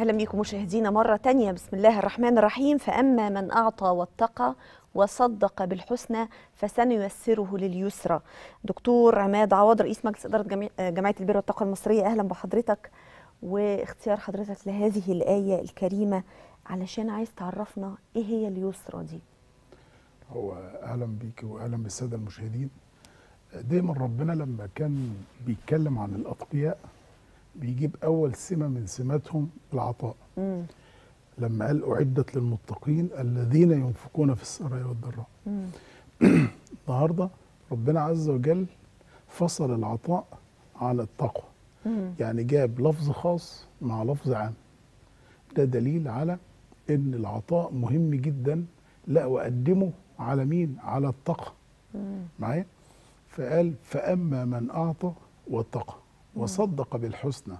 أهلا بكم مشاهدينا مرة تانية بسم الله الرحمن الرحيم فأما من أعطى واتقى وصدق بالحسنى فسنيسره لليسرى دكتور عماد عوض رئيس مجلس إدارة جميع جمعية البر والتقوى المصرية أهلا بحضرتك واختيار حضرتك لهذه الآية الكريمة علشان عايز تعرفنا إيه هي اليسرى دي هو اهلا بيك واهلا بالساده المشاهدين دايما ربنا لما كان بيتكلم عن الاتقياء بيجيب اول سمه من سماتهم العطاء مم. لما قال اعدت للمتقين الذين ينفقون في السراء والضراء مم. النهارده ربنا عز وجل فصل العطاء عن التقوى مم. يعني جاب لفظ خاص مع لفظ عام ده دليل على ان العطاء مهم جدا لا واقدمه على مين على التقوى مم. معايا فقال فاما من اعطى واتقى وصدق بالحسنى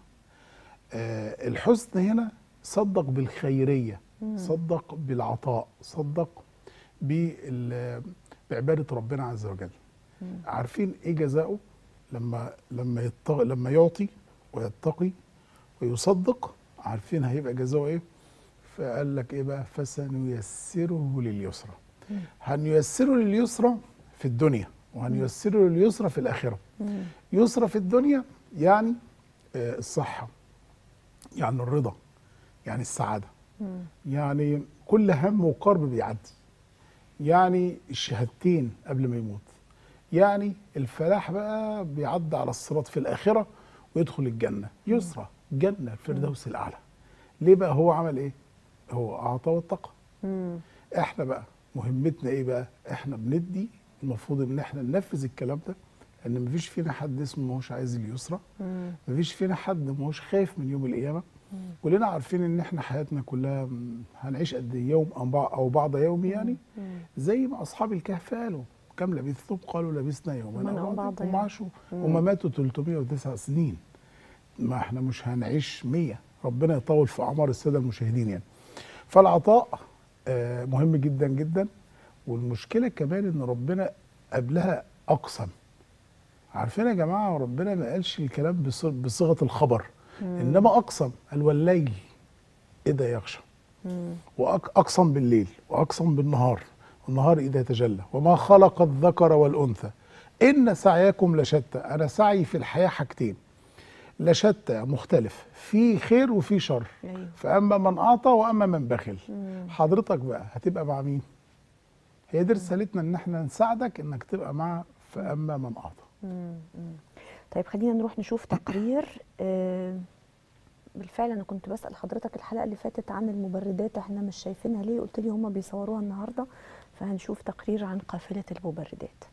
آه الحسن هنا صدق بالخيريه صدق بالعطاء صدق بال- بعباده ربنا عز وجل عارفين ايه جزاؤه لما لما يتق... لما يعطي ويتقي ويصدق عارفين هيبقى جزاؤه ايه فقال لك ايه بقى فسنيسره لليسرى هنيسره لليسرى في الدنيا وهنيسره لليسرى في الاخره مم. يسرى في الدنيا يعني آه، الصحه يعني الرضا يعني السعاده مم. يعني كل هم وكرب بيعدي يعني الشهادتين قبل ما يموت يعني الفلاح بقى بيعدي على الصراط في الآخرة ويدخل الجنة يسرى جنة الفردوس الأعلى ليه بقى هو عمل إيه هو أعطى واتقى مم. احنا بقى مهمتنا ايه بقى احنا بندي المفروض ان احنا ننفذ الكلام ده لان مفيش فينا حد اسمه ماهوش عايز اليسرى مم. مفيش فينا حد ماهوش خايف من يوم القيامه كلنا عارفين ان احنا حياتنا كلها م- هنعيش قد ايه يوم او بعض او بعض يوم يعني مم. زي ما اصحاب الكهف قالوا كم لبثتم قالوا لبثنا يوما يوما أو او بعض بعض هم يوم. عاشوا هم ماتوا 309 سنين ما احنا مش هنعيش 100 ربنا يطول في اعمار الساده المشاهدين يعني فالعطاء آه، مهم جدا جدا والمشكله كمان ان ربنا قبلها اقسم عارفين يا جماعه ربنا ما قالش الكلام بص- بصيغه الخبر انما اقسم قال والليل اذا يغشى مم. واقسم بالليل واقسم بالنهار والنهار اذا تجلى وما خلق الذكر والانثى ان سعيكم لشتى انا سعي في الحياه حاجتين لشتى مختلف في خير وفي شر أيوه. فاما من اعطى واما من بخل مم. حضرتك بقى هتبقى مع مين هي دي رسالتنا ان احنا نساعدك انك تبقى مع فاما من اعطى مم. مم. طيب خلينا نروح نشوف تقرير آه، بالفعل انا كنت بسال حضرتك الحلقه اللي فاتت عن المبردات احنا مش شايفينها ليه قلت لي هم بيصوروها النهارده فهنشوف تقرير عن قافله المبردات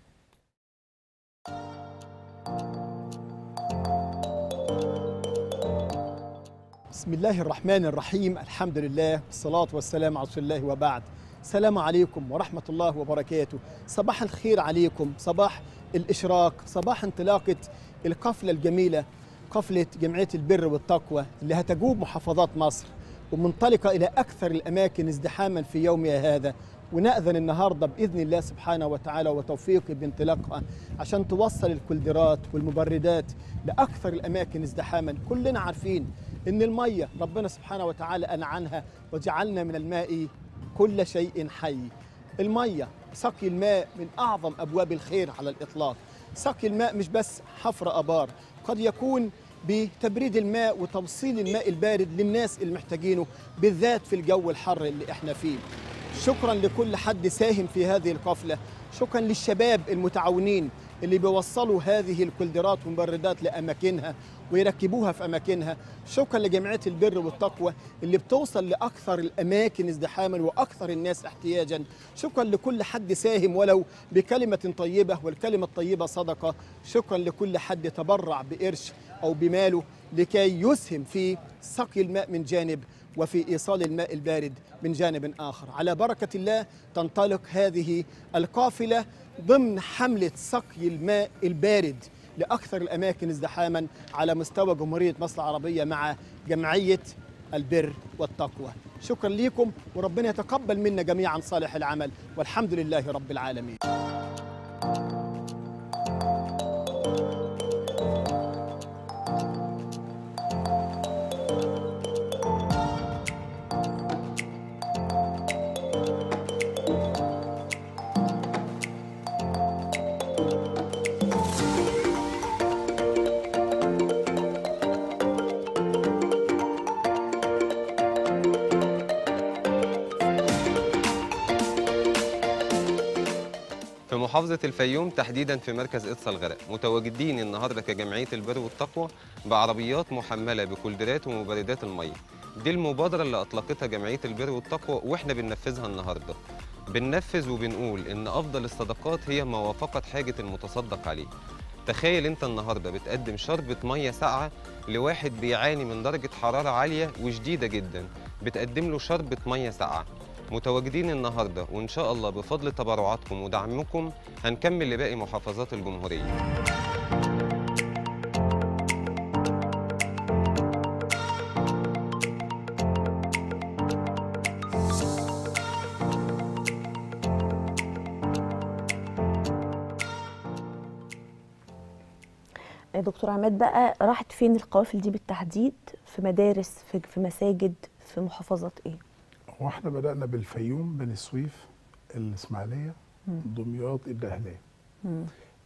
بسم الله الرحمن الرحيم الحمد لله والصلاة والسلام على رسول الله وبعد السلام عليكم ورحمة الله وبركاته صباح الخير عليكم صباح الإشراق صباح انطلاقة القفلة الجميلة قفلة جمعية البر والتقوى اللي هتجوب محافظات مصر ومنطلقة إلى أكثر الأماكن ازدحاما في يومها هذا ونأذن النهاردة بإذن الله سبحانه وتعالى وتوفيقه بانطلاقها عشان توصل الكولدرات والمبردات لأكثر الأماكن ازدحاما كلنا عارفين إن المية ربنا سبحانه وتعالى أنعنها وجعلنا من الماء كل شيء حي المية سقي الماء من أعظم أبواب الخير على الإطلاق سقي الماء مش بس حفر أبار قد يكون بتبريد الماء وتوصيل الماء البارد للناس المحتاجينه بالذات في الجو الحر اللي احنا فيه شكرا لكل حد ساهم في هذه القفلة شكرا للشباب المتعاونين اللي بيوصلوا هذه الكولدرات والمبردات لأماكنها ويركبوها في أماكنها شكرا لجمعية البر والتقوى اللي بتوصل لأكثر الأماكن ازدحاما وأكثر الناس احتياجا شكرا لكل حد ساهم ولو بكلمة طيبة والكلمة الطيبة صدقة شكرا لكل حد تبرع بقرش أو بماله لكي يسهم في سقي الماء من جانب وفي إيصال الماء البارد من جانب آخر على بركة الله تنطلق هذه القافلة ضمن حملة سقي الماء البارد لأكثر الأماكن ازدحاما على مستوى جمهورية مصر العربية مع جمعية البر والتقوى شكرا لكم وربنا يتقبل منا جميعا صالح العمل والحمد لله رب العالمين محافظة الفيوم تحديدا في مركز إقصى الغرق متواجدين النهاردة كجمعية البر والتقوى بعربيات محملة بكولدرات ومبردات المية دي المبادرة اللي أطلقتها جمعية البر والتقوى وإحنا بننفذها النهاردة بننفذ وبنقول إن أفضل الصدقات هي ما وافقت حاجة المتصدق عليه تخيل انت النهارده بتقدم شربة مية ساقعة لواحد بيعاني من درجة حرارة عالية وشديدة جدا بتقدم له شربة مية ساقعة متواجدين النهارده وان شاء الله بفضل تبرعاتكم ودعمكم هنكمل لباقي محافظات الجمهوريه آه، دكتور عماد بقى راحت فين القوافل دي بالتحديد في مدارس في, في مساجد في محافظات ايه هو احنا بدأنا بالفيوم بني سويف الإسماعيلية دمياط الدهلية مم.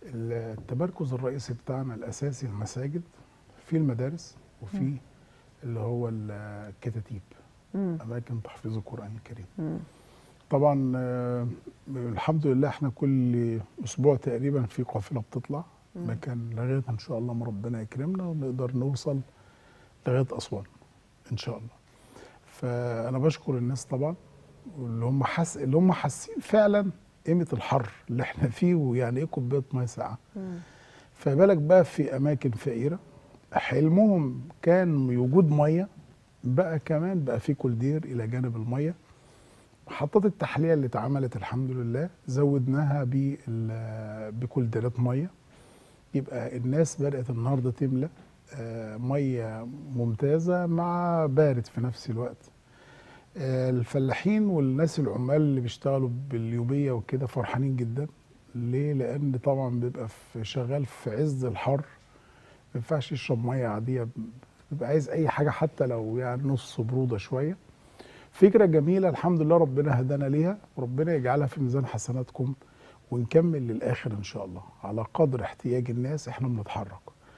التمركز الرئيسي بتاعنا الأساسي المساجد في المدارس وفي اللي هو الكتاتيب مم. أماكن تحفيظ القرآن الكريم مم. طبعا آه، الحمد لله احنا كل أسبوع تقريبا في قافلة بتطلع مكان لغاية إن شاء الله ما ربنا يكرمنا ونقدر نوصل لغاية أسوان إن شاء الله فأنا بشكر الناس طبعا واللي هم حس اللي هم حاسين فعلا قيمة الحر اللي احنا فيه ويعني ايه كوباية مية ساقعة مم. فبالك بقى في أماكن فقيرة حلمهم كان وجود مية بقى كمان بقى في كولدير إلى جانب المية محطات التحلية اللي اتعملت الحمد لله زودناها بال- بكولديرات مية يبقى الناس بدأت النهاردة تملى آه، مية ممتازة مع بارد في نفس الوقت آه، الفلاحين والناس العمال اللي بيشتغلوا باليومية وكده فرحانين جدا ليه؟ لأن طبعا بيبقى في شغال في عز الحر ما ينفعش يشرب مية عادية بيبقى عايز أي حاجة حتى لو يعني نص برودة شوية فكرة جميلة الحمد لله ربنا هدانا ليها وربنا يجعلها في ميزان حسناتكم ونكمل للآخر إن شاء الله على قدر احتياج الناس إحنا بنتحرك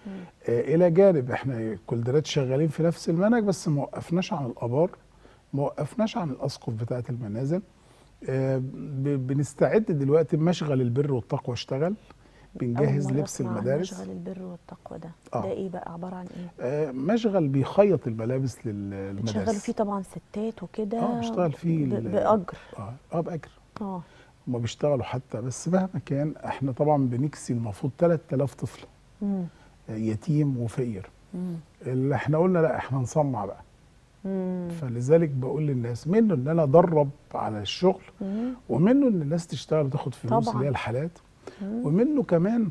آه إلى جانب إحنا كولدرات شغالين في نفس المنهج بس ما وقفناش عن الآبار ما وقفناش عن الأسقف بتاعة المنازل آه ب- بنستعد دلوقتي مشغل البر والتقوى اشتغل بنجهز أول مرة لبس أسمع عن المدارس مشغل البر والتقوى ده آه. ده ايه بقى عباره عن ايه آه مشغل بيخيط الملابس لل- بتشغلوا للمدارس فيه طبعا ستات وكده اه بيشتغل فيه ب- ال- باجر اه اه باجر اه هما بيشتغلوا حتى بس مهما كان احنا طبعا بنكسي المفروض 3000 طفل مم. آه، يتيم وفقير مم. اللي احنا قلنا لا احنا نصنع بقى مم. فلذلك بقول للناس منه ان انا ادرب على الشغل مم. ومنه ان الناس تشتغل وتاخد فلوس طبعاً. اللي هي الحالات مم. ومنه كمان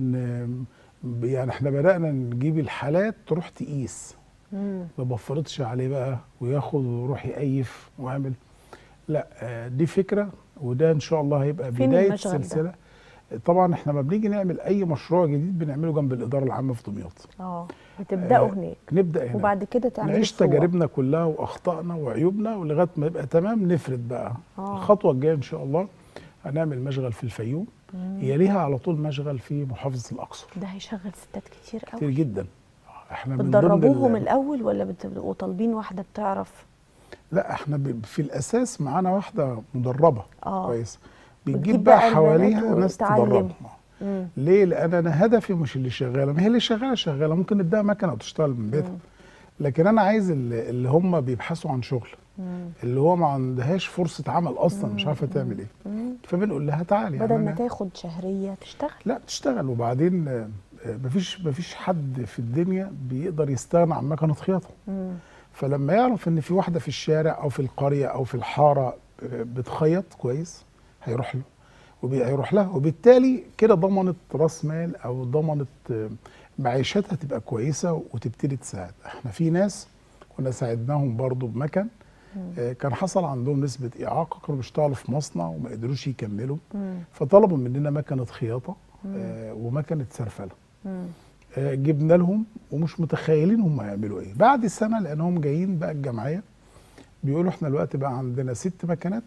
ان يعني احنا بدانا نجيب الحالات تروح تقيس مم. ما بفرضش عليه بقى وياخد ويروح يقيف ويعمل لا آه، دي فكره وده ان شاء الله هيبقى فين بدايه المشغل ده؟ سلسله طبعا احنا لما بنيجي نعمل اي مشروع جديد بنعمله جنب الاداره العامه في دمياط اه بتبداوا آه، هناك نبدا هنا وبعد كده تعملوا نعيش صور. تجاربنا كلها واخطائنا وعيوبنا ولغايه ما يبقى تمام نفرد بقى آه. الخطوه الجايه ان شاء الله هنعمل مشغل في الفيوم هي ليها على طول مشغل في محافظه الاقصر ده هيشغل ستات كتير كتير قوي جدا احنا من ضمن بتدربوهم ال- الاول ولا بتبقوا طالبين واحده بتعرف لا احنا ب- في الاساس معانا واحده مدربه اه كويس بتجيب بتجيب بقى بقى البنات حواليها ناس وتعلم. تدربهم مم. ليه؟ لان انا هدفي مش اللي شغاله ما هي اللي شغاله شغاله ممكن نديها مكنه وتشتغل من بيتها لكن انا عايز اللي, اللي هم بيبحثوا عن شغل مم. اللي هو ما عندهاش فرصه عمل اصلا مش عارفه تعمل ايه مم. فبنقول لها تعالي بدل يعني ما أنا- تاخد شهريه تشتغل لا بتشتغل وبعدين آه، آه، مفيش مفيش حد في الدنيا بيقدر يستغنى عن مكنه خياطه مم. فلما يعرف ان في واحده في الشارع او في القريه او في الحاره آه، بتخيط كويس هيروح له وهيروح لها وبالتالي كده ضمنت راس مال او ضمنت آه، معيشتها تبقى كويسه وتبتدي تساعد احنا في ناس كنا ساعدناهم برضو بمكن آه، كان حصل عندهم نسبه اعاقه كانوا بيشتغلوا في مصنع وما قدروش يكملوا مم. فطلبوا مننا مكنه خياطه آه، ومكنه سرفله مم. آه، جبنا لهم ومش متخيلين هم هيعملوا ايه بعد سنه لانهم جايين بقى الجمعيه بيقولوا احنا الوقت بقى عندنا ست مكنات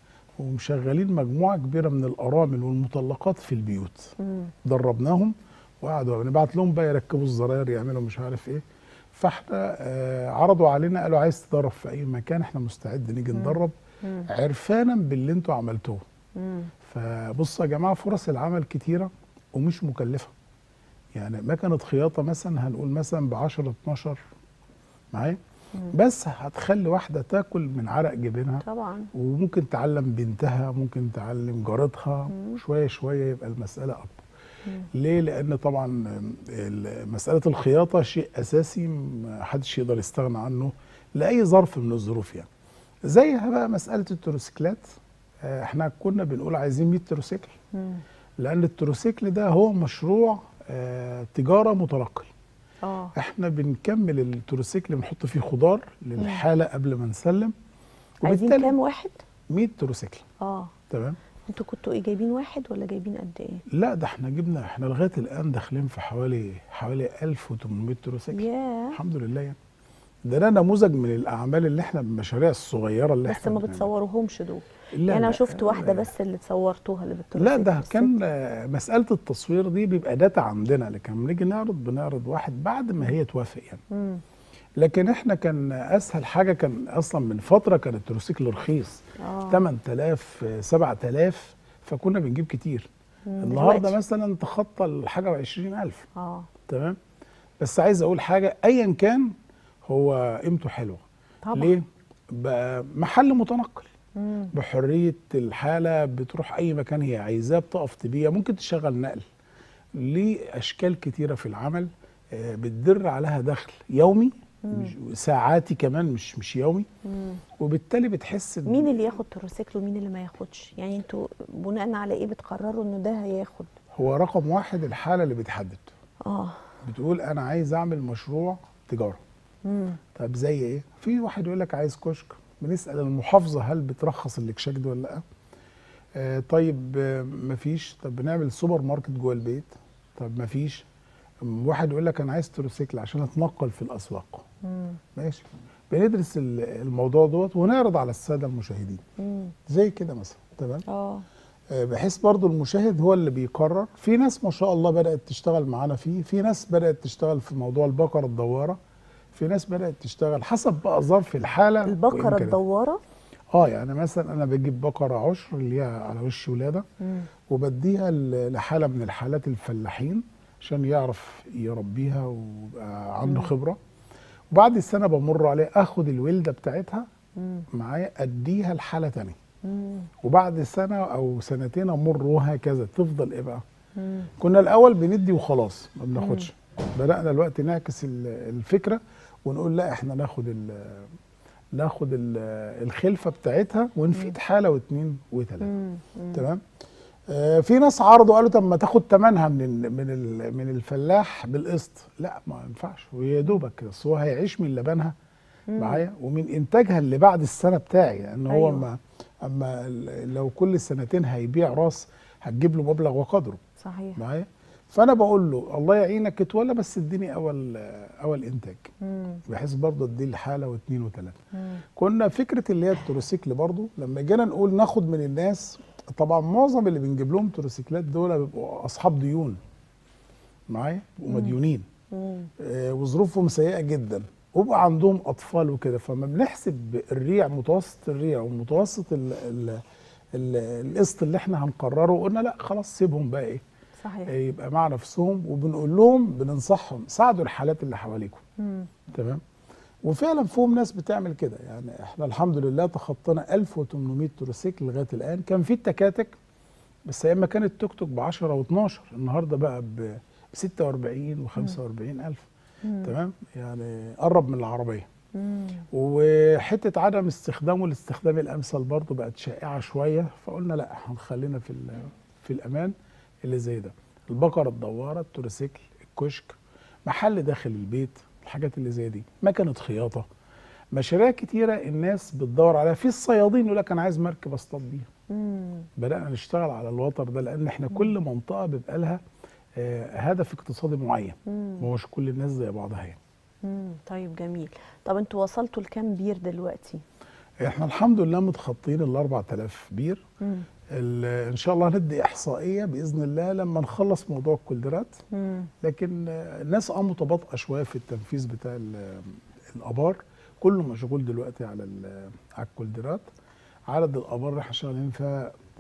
ومشغلين مجموعه كبيره من الارامل والمطلقات في البيوت مم. دربناهم وقعدوا نبعت لهم بقى يركبوا الزراير يعملوا مش عارف ايه فاحنا آه، عرضوا علينا قالوا عايز تدرب في اي مكان احنا مستعد نيجي ندرب مم. عرفانا باللي انتوا عملتوه مم. فبص يا جماعه فرص العمل كتيره ومش مكلفه يعني مكنه خياطه مثلا هنقول مثلا ب 10 12 معايا بس هتخلي واحده تاكل من عرق جبينها طبعا وممكن تعلم بنتها ممكن تعلم جارتها شويه شويه يبقى المساله اكبر ليه لان طبعا ال- مساله الخياطه شيء اساسي ما حدش يقدر يستغنى عنه لاي ظرف من الظروف يعني زيها بقى مساله التروسيكلات آه، احنا كنا بنقول عايزين 100 تروسيكل مم. لان التروسيكل ده هو مشروع آه، تجاره مترقي اه احنا بنكمل التروسيكل بنحط فيه خضار للحاله قبل ما نسلم عايزين وبالتالي كام واحد 100 تروسيكل اه تمام انتوا كنتوا ايه جايبين واحد ولا جايبين قد ايه لا ده احنا جبنا احنا لغايه الان داخلين في حوالي حوالي 1800 تروسيكل ياه الحمد لله يعني ده ده نموذج من الاعمال اللي احنا المشاريع الصغيره اللي بس احنا ما بنعملها. بتصوروهمش دول لا يعني انا لا، شفت واحده لا. بس اللي صورتوها اللي بالتروسيكل لا ده بس كان آه، مساله التصوير دي بيبقى داتا عندنا لكن لما نيجي نعرض بنعرض واحد بعد ما هي توافق يعني مم. لكن احنا كان اسهل حاجه كان اصلا من فتره كان التروسيكل رخيص اه 8000 آه، 7000 فكنا بنجيب كتير مم، النهارده دلوقتي. مثلا تخطى الحاجه و20000 اه تمام بس عايز اقول حاجه ايا كان هو قيمته حلوه طبعا ليه بقى محل متنقل مم. بحريه الحاله بتروح اي مكان هي عايزاه بتقف تبيع ممكن تشغل نقل ليه اشكال كتيره في العمل آه، بتدر عليها دخل يومي مش ساعاتي كمان مش مش يومي مم. وبالتالي بتحس إن- مين اللي ياخد تروسيكل ومين اللي ما ياخدش يعني انتوا بناء على ايه بتقرروا انه ده هياخد هو رقم واحد الحاله اللي بتحدد اه بتقول انا عايز اعمل مشروع تجاره مم. طب زي ايه؟ في واحد يقول لك عايز كشك بنسال المحافظه هل بترخص الاكشاك ده ولا لا؟ آه طيب آه مفيش طب بنعمل سوبر ماركت جوه البيت طب مفيش أم واحد يقول لك انا عايز تروسيكل عشان اتنقل في الاسواق مم. ماشي بندرس ال- الموضوع دوت ونعرض على الساده المشاهدين مم. زي كده مثلا تمام اه آه، بحيث برضو المشاهد هو اللي بيقرر في ناس ما شاء الله بدأت تشتغل معانا فيه في ناس بدأت تشتغل في موضوع البقرة الدوارة في ناس بدأت تشتغل حسب بقى ظرف الحالة البقره وإمكانياتها. الدواره اه يعني مثلا انا بجيب بقرة عشر اللي هي على وش ولادة مم. وبديها ل- لحالة من الحالات الفلاحين عشان يعرف يربيها ويبقى عنده خبرة وبعد السنة بمر عليه اخد الولدة بتاعتها مم. معايا اديها لحالة تانية مم. وبعد سنة او سنتين امر وهكذا تفضل ايه بقى مم. كنا الاول بندي وخلاص ما بناخدش بدانا دلوقتي نعكس ال- الفكره ونقول لا احنا ناخد ال ناخد ال الخلفه بتاعتها ونفيد حاله واثنين وثلاثه مم. مم. تمام آه في ناس عرضوا قالوا طب ما تاخد ثمنها من ال من ال من الفلاح بالقسط لا ما ينفعش ويا دوبك كده أصل هو هيعيش من لبنها معايا ومن انتاجها اللي بعد السنه بتاعي لان هو أيوة. ما اما ال- لو كل سنتين هيبيع راس هتجيب له مبلغ وقدره صحيح معايا فانا بقول له الله يعينك اتولى بس اديني اول اول انتاج مم. بحيث برضه ادي لي حاله واثنين وثلاثه مم. كنا فكره اللي هي التروسيكل برضه لما جينا نقول ناخد من الناس طبعا معظم اللي بنجيب لهم تروسيكلات دول بيبقوا اصحاب ديون معايا بيبقوا مديونين مم. آه، وظروفهم سيئه جدا وبقى عندهم اطفال وكده فما بنحسب الريع متوسط الريع ومتوسط ال- ال- ال- القسط اللي احنا هنقرره قلنا لا خلاص سيبهم بقى ايه صحيح آه، يبقى مع نفسهم وبنقول لهم بننصحهم ساعدوا الحالات اللي حواليكم مم. تمام وفعلا فيهم ناس بتعمل كده يعني احنا الحمد لله تخطينا 1800 تروسيكل لغايه الان كان في التكاتك بس ايام ما كان التوك توك ب 10 و12 النهارده بقى ب 46 و45 الف تمام يعني قرب من العربيه مم. وحته عدم استخدامه الاستخدام الامثل برضه بقت شائعه شويه فقلنا لا هنخلينا في ال- في الامان اللي زي ده البقره الدواره التروسيكل الكشك محل داخل البيت الحاجات اللي زي دي مكنه خياطه مشاريع كتيره الناس بتدور عليها في الصيادين يقول لك انا عايز مركب اصطاد بيها مم. بدانا نشتغل على الوتر ده لان احنا كل منطقه بيبقى لها آه، هدف اقتصادي معين مم. مش كل الناس زي بعضها يعني مم. طيب جميل طب انتوا وصلتوا لكام بير دلوقتي احنا الحمد لله متخطين ال 4000 بير مم. ال- ان شاء الله هندي احصائيه باذن الله لما نخلص موضوع الكولدرات مم. لكن آه، الناس اه متباطئه شويه في التنفيذ بتاع ال- الابار كله مشغول دلوقتي على ال- على الكولدرات عدد الابار اللي احنا شغالين فيها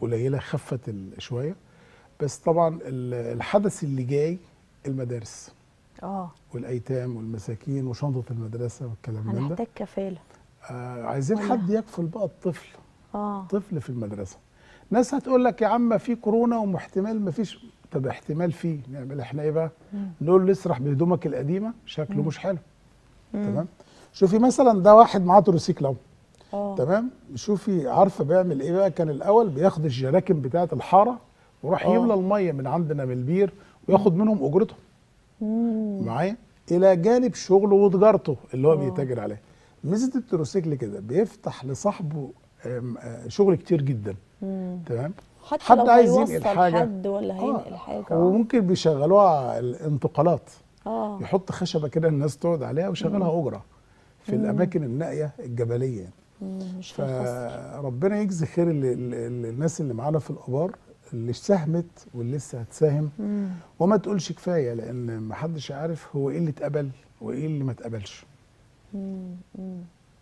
قليله خفت ال- شويه بس طبعا ال- الحدث اللي جاي المدارس اه والايتام والمساكين وشنطه المدرسه والكلام من ده هنحتاج كفاله آه عايزين ولا- حد يكفل بقى الطفل اه طفل في المدرسه ناس هتقول لك يا عم في كورونا واحتمال ما فيش طب احتمال فيه نعمل احنا ايه بقى نقول له اسرح بهدومك القديمه شكله مش حلو تمام شوفي مثلا ده واحد معاه تروسيكل اهو اه تمام شوفي عارفه بيعمل ايه بقى كان الاول بياخد الجراكن بتاعه الحاره وراح آه. يملى الميه من عندنا من البير وياخد منهم اجرتهم مم. معايا الى جانب شغله وتجارته اللي هو آه. بيتاجر عليها ميزه التروسيكل كده بيفتح لصاحبه آم، آه، شغل كتير جدا مم. تمام حتى حد لو عايز هيوصل ينقل حاجة. حد ولا هينقل حاجه آه. وممكن بيشغلوها الانتقالات اه يحط خشبه كده الناس تقعد عليها ويشغلها اجره في الاماكن النائيه الجبليه يعني. مم. مش في الفصل فربنا يجزي خير اللي اللي الناس اللي معانا في الابار اللي ساهمت واللي لسه هتساهم مم. وما تقولش كفايه لان ما حدش عارف هو ايه اللي اتقبل وايه اللي ما اتقبلش مم. مم.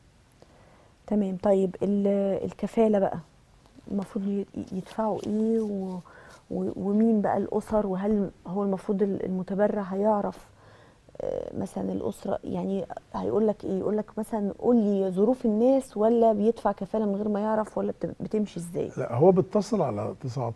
تمام طيب ال- الكفاله بقى المفروض ي- يدفعوا ايه و... و... ومين بقى الاسر وهل هو المفروض ال- المتبرع هيعرف آه، مثلا الاسره يعني هيقول لك ايه يقول لك مثلا قول لي ظروف الناس ولا بيدفع كفاله من غير ما يعرف ولا بت- بتمشي ازاي لا هو بيتصل على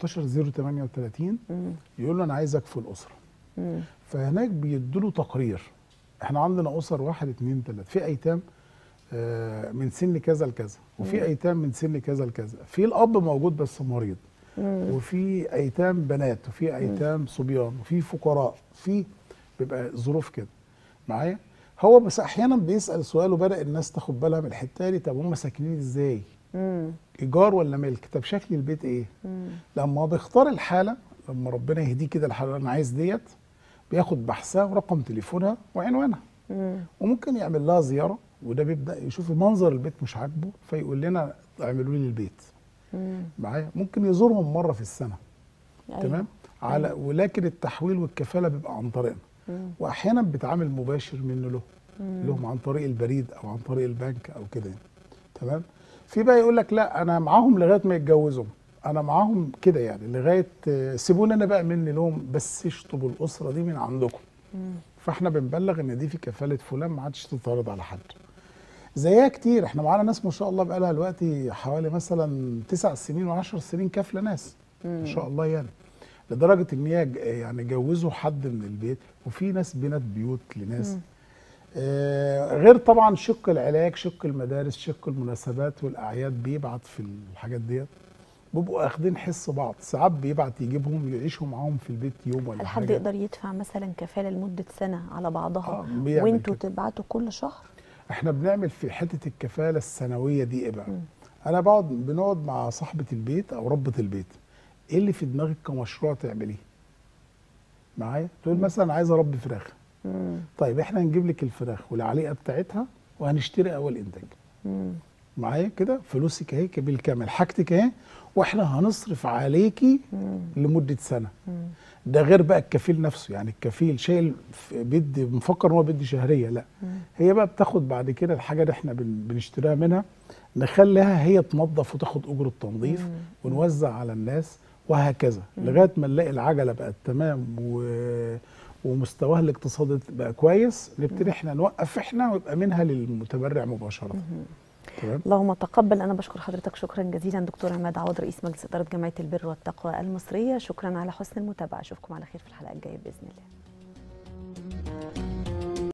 19038 مم. يقول له انا عايز اكفل اسره مم. فهناك بيدوا تقرير احنا عندنا اسر واحد اتنين تلاته في ايتام آه، من سن كذا لكذا وفي ايتام من سن كذا لكذا في الاب موجود بس مريض مم. وفي ايتام بنات وفي ايتام صبيان وفي فقراء في بيبقى ظروف كده معايا هو بس احيانا بيسال سؤال وبدا الناس تاخد بالها من الحته دي طب هم ساكنين ازاي مم. ايجار ولا ملك طب شكل البيت ايه مم. لما هو بيختار الحاله لما ربنا يهديه كده الحاله انا عايز ديت بياخد بحثها ورقم تليفونها وعنوانها مم. وممكن يعمل لها زياره وده بيبدا يشوف منظر البيت مش عاجبه فيقول لنا اعملوا لي البيت مم. معايا ممكن يزورهم مره في السنه أيوة. تمام على ولكن التحويل والكفاله بيبقى عن طريقنا مم. واحيانا بيتعامل مباشر منه له مم. لهم عن طريق البريد او عن طريق البنك او كده يعني. تمام في بقى يقول لك لا انا معاهم لغايه ما يتجوزوا انا معاهم كده يعني لغايه آه، سيبوني انا بقى مني لهم بس اشطبوا الاسره دي من عندكم مم. فاحنا بنبلغ ان دي في كفاله فلان ما عادش تتعرض على حد زيها كتير احنا معانا ناس ما شاء الله بقى لها دلوقتي حوالي مثلا تسع سنين وعشر سنين كافله ناس ما شاء الله يعني لدرجه ان هي ج- يعني جوزوا حد من البيت وفي ناس بنت بيوت لناس آه غير طبعا شق العلاج شق المدارس شق المناسبات والاعياد بيبعت في الحاجات ديت بيبقوا اخدين حس بعض ساعات بيبعت يجيبهم يعيشوا معاهم في البيت يوم ولا هل حاجه حد يقدر يدفع مثلا كفاله لمده سنه على بعضها آه، بيعمل وانتوا كده. تبعتوا كل شهر احنا بنعمل في حته الكفاله السنويه دي ايه بقى انا بقعد بنقعد مع صاحبه البيت او ربه البيت ايه اللي في دماغك كمشروع تعمليه معايا تقول مثلا عايز اربي فراخ مم. طيب احنا هنجيب لك الفراخ والعليقه بتاعتها وهنشتري اول انتاج مم. معايا كده فلوسك اهي بالكامل حاجتك اهي واحنا هنصرف عليكي مم. لمده سنه مم. ده غير بقى الكفيل نفسه يعني الكفيل شايل في- بيدي مفكر ان هو بيدي شهريه لا مم. هي بقى بتاخد بعد كده الحاجه اللي احنا بن- بنشتريها منها نخليها هي تنظف وتاخد اجره تنظيف مم. ونوزع على الناس وهكذا لغايه ما نلاقي العجله بقت تمام و... ومستواها الاقتصادي بقى كويس نبتدي احنا نوقف احنا ويبقى منها للمتبرع مباشره تمام اللهم تقبل انا بشكر حضرتك شكرا جزيلا دكتور عماد عوض رئيس مجلس اداره جمعيه البر والتقوى المصريه شكرا على حسن المتابعه اشوفكم على خير في الحلقه الجايه باذن الله